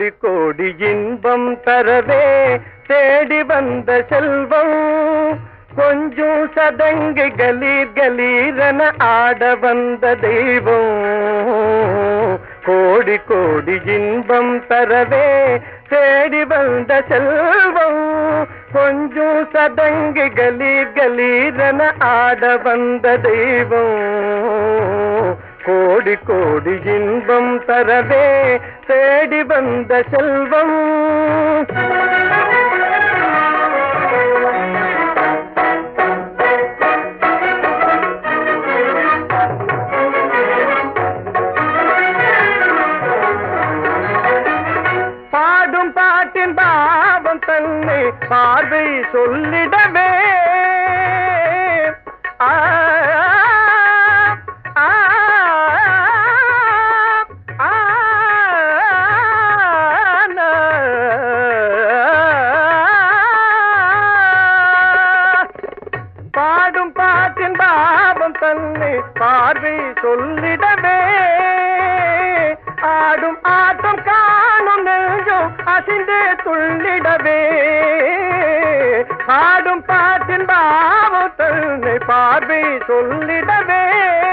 கோடி கோடி இன்பம் தரவே தேடி வந்த செல்வம் கொஞ்சம் சதங்கு கலீர் கலீரென ஆட வந்த தெய்வம் கோடி கோடி இன்பம் தரவே தேடி வந்த செல்வம் கொஞ்சம் சதங்கு கலீர் கலீரென ஆட வந்த தெய்வம் கோடி கோடி இன்பம் தரவே தேடி வந்த செல்வம் பாடும் பாட்டின் பாவம் தன்னை பார்வை சொல்லிடவே ஆ, ஆ, ஆ, ஆ. பாடும் பாட்டின் பாவம் தன்னை பார்வை சொல்லிடவே ஆடும் ஆட்டம் காணும் நெஞ்சம் அசிந்தே துள்ளிடவே ஆடும் பாட்டின் பாவம் தன்னை பார்வை சொல்லிடவே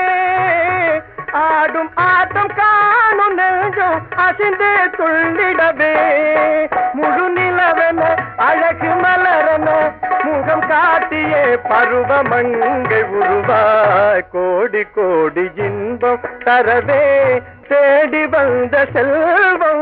ஆடும் ஆட்டம் காணும் நெஞ்சம் அசிந்தே துள்ளிடவே முழு நிலவென அழகு மலரன முகம் காட்டியே பருவமங்கை உருவாய் கோடி கோடி இன்பம் தரவே தேடி வந்த செல்வம்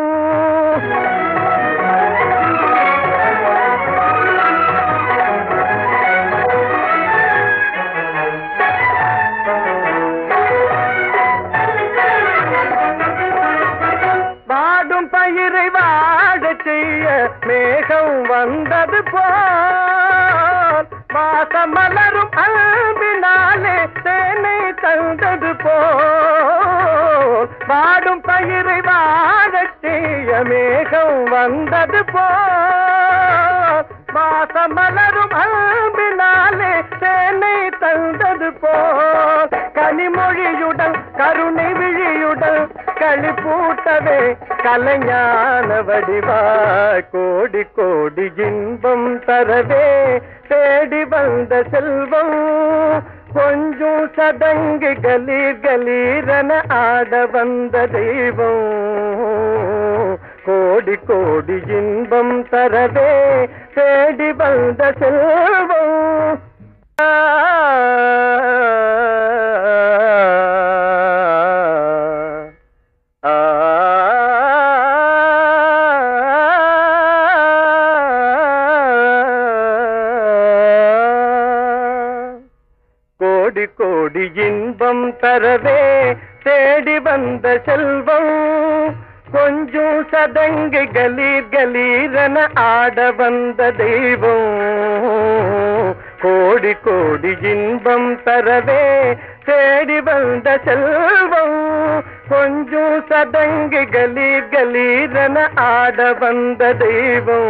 வாடும் பயிரை வாழச் செய்ய மேகம் வந்தது போல் வாசமலரும் அன்பினாலே தேனை தந்தது போல் வாடும் பயிரை வாழச் செய்ய மேகம் வந்தது போல் வாசமலரும் அன்பினாலே தேனை தந்தது போல் கனிமொழியுடன் கருணை விழியுடன் களிப்பூட்டவே கலைஞான வடிவாய் கோடி கோடி இன்பம் தரவே தேடி வந்த செல்வம் கொஞ்சம் சதங்கு கலீர் கலீரென ஆட வந்த தெய்வம் கோடி கோடி இன்பம் தரவே தேடி வந்த செல்வம் கோடி கோடி இன்பம் தரவே தேடி வந்த செல்வம் கொஞ்சம் சதங்கு கலீர் கலீரென ஆட வந்த தெய்வம் கோடி கோடி இன்பம் தரவே தேடி வந்த செல்வம் கொஞ்சம் சதங்கு கலீர் கலீரென ஆட வந்த தெய்வம்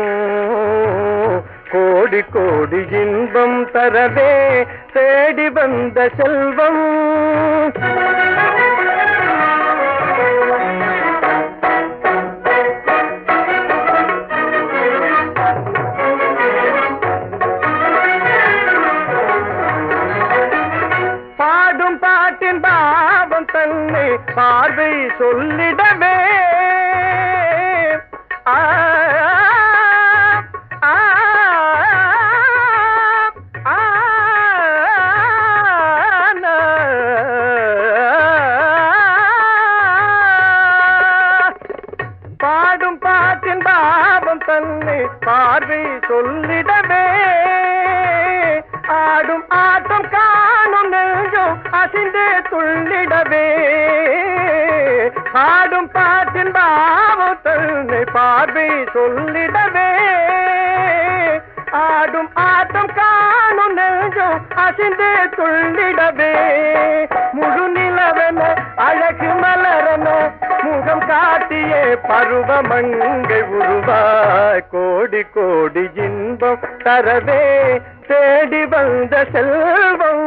கோடி கோடி இன்பம் தரவே தேடி வந்த செல்வம் பாடும் பாட்டின் பாவம் தன்னை பார்வை சொல்லிடவே ஆ, ஆ, ஆ, ஆ. பாடும் பாட்டின் பாவம் தன்னை பார்வை சொல்லிடவே ஆடும் ஆட்டம் காணும் நெஞ்சம் அசிந்தே துள்ளிடவே ஆடும் பாட்டின் பாவம் தன்னை பார்வை சொல்லிடவே ஆடும் ஆட்டம் காணும் நெஞ்சம் அசிந்தே துள்ளிடவே முழு நிலவென அழகு மலரன முகம் காட்டியே பருவமங்கை உருவாய் கோடி கோடி இன்பம் தரவே தேடி வந்த செல்வம்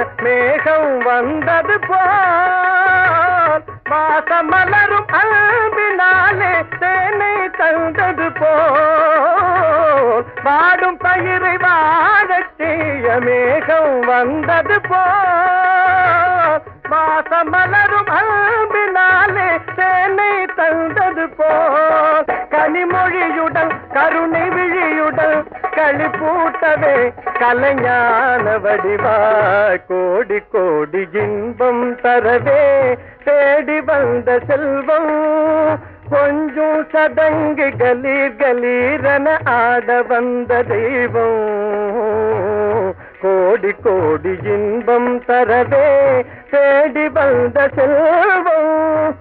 மேகம் வந்தது போல் வாசமலரும் அன்பினாலே தேனை தந்தது போல் வாடும் பயிரை வாழச் செய்ய மேகம் வந்தது போல் வாசமலரும் அன்பினாலே தேனை தந்தது போல் கனிமொழியுடன் கருணை விழியுடன் களிப்பூட்டவே கலைஞான வடிவா கோடி கோடி இன்பம் தரவே தேடி வந்த செல்வம் கொஞ்சம் சதங்கு கலீர் கலீரன ஆட வந்த தெய்வம் கோடி கோடி இன்பம் தரவே தேடி வந்த செல்வம்